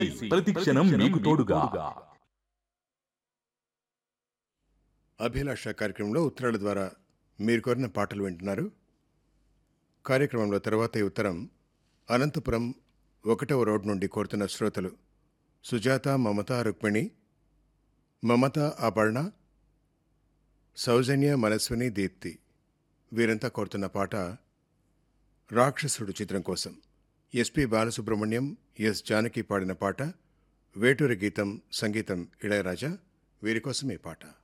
ప్రతి క్షణం మీకు తోడుగా అభిలాష కార్యక్రమంలో ఉత్తరాల ద్వారా మీరు కోరిన పాటలు వింటున్నారు కార్యక్రమంలో తర్వాత ఈ ఉత్తరం అనంతపురం ఒకటవ రోడ్ నుండి కోరుతున్న శ్రోతలు సుజాత మమత రుక్మిణి మమత అపర్ణ సౌజన్య మనస్విని దీప్తి వీరంతా కోరుతున్న పాట రాక్షసుడు చిత్రం కోసం ఎస్పి బాలసుబ్రహ్మణ్యం ఎస్ జానకి పాడిన పాట వేటూరి గీతం సంగీతం ఇళయరాజా వీరి కోసం ఈ పాట